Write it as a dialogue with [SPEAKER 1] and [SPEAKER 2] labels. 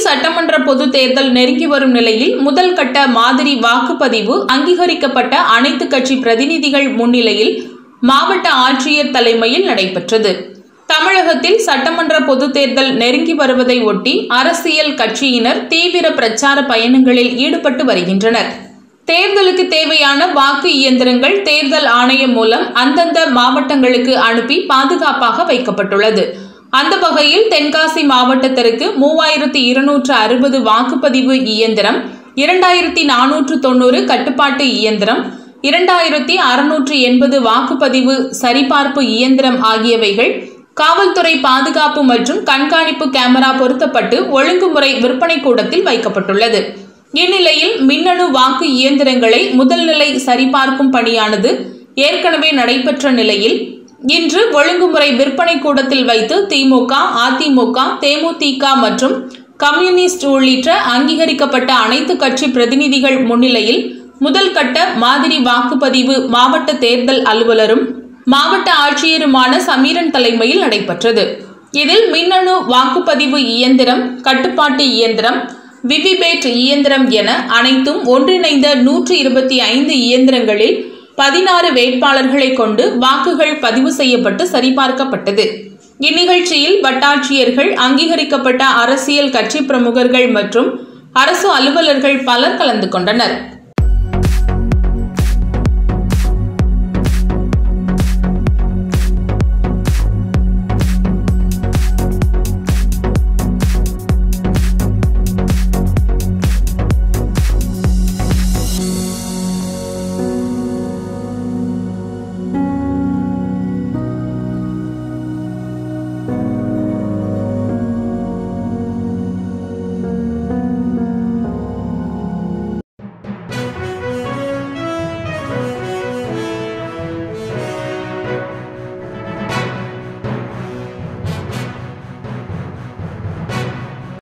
[SPEAKER 1] சட்டமன்ற பொதுத் தேர்தல் நெருங்கி வரும் நிலையில் முதல் கட்ட மாதிரி வாக்குப்பதிவு அங்கீகரிக்கப்பட்ட அனைத்து கட்சி பிரதிநிதிகள் முன்னிலையில் மாவட்ட ஆட்சியர் தலைமையில் நடைபெற்றது தமிழகத்தில் சட்டமன்ற பொதுத் தேர்தல் நெருங்கி வருவதை ஒட்டி அரசியல் கட்சியினர் தீவிர பிரச்சார பயணங்களில் ஈடுபட்டு வருகின்றனர் தேர்தலுக்கு தேவையான வாக்கு இயந்திரங்கள் தேர்தல் ஆணையம் மூலம் அந்தந்த மாவட்டங்களுக்கு அனுப்பி பாதுகாப்பாக வைக்கப்பட்டுள்ளது அந்த வகையில் தென்காசி மாவட்டத்திற்கு மூவாயிரத்தி இருநூற்று அறுபது வாக்குப்பதிவு இயந்திரம் இரண்டாயிரத்தி நானூற்று தொண்ணூறு கட்டுப்பாட்டு இயந்திரம் இரண்டாயிரத்தி அறுநூற்று எண்பது வாக்குப்பதிவு சரிபார்ப்பு இயந்திரம் ஆகியவைகள் காவல்துறை பாதுகாப்பு மற்றும் கண்காணிப்பு கேமரா பொருத்தப்பட்டு ஒழுங்குமுறை விற்பனை கூடத்தில் வைக்கப்பட்டுள்ளது இந்நிலையில் மின்னணு வாக்கு இயந்திரங்களை முதல்நிலை சரிபார்க்கும் பணியானது ஏற்கனவே நடைபெற்ற நிலையில் இன்று ஒழுங்குமுறை விற்பனை கூடத்தில் வைத்து திமுக அதிமுக தேமுதிக மற்றும் கம்யூனிஸ்ட் உள்ளிட்ட அங்கீகரிக்கப்பட்ட அனைத்து கட்சி பிரதிநிதிகள் முன்னிலையில் முதல் கட்ட மாதிரி வாக்குப்பதிவு மாவட்ட தேர்தல் அலுவலரும் மாவட்ட ஆட்சியருமான சமீரன் தலைமையில் நடைபெற்றது இதில் மின்னணு வாக்குப்பதிவு இயந்திரம் கட்டுப்பாட்டு இயந்திரம் விவிபேட் இயந்திரம் என அனைத்தும் ஒன்றிணைந்த நூற்று இருபத்தி ஐந்து இயந்திரங்களில் பதினாறு வேட்பாளர்களை கொண்டு வாக்குகள் பதிவு செய்யப்பட்டு சரிபார்க்கப்பட்டது இந்நிகழ்ச்சியில் வட்டாட்சியர்கள் அங்கீகரிக்கப்பட்ட அரசியல் கட்சி பிரமுகர்கள் மற்றும் அரசு அலுவலர்கள் பலர் கலந்து கொண்டனர்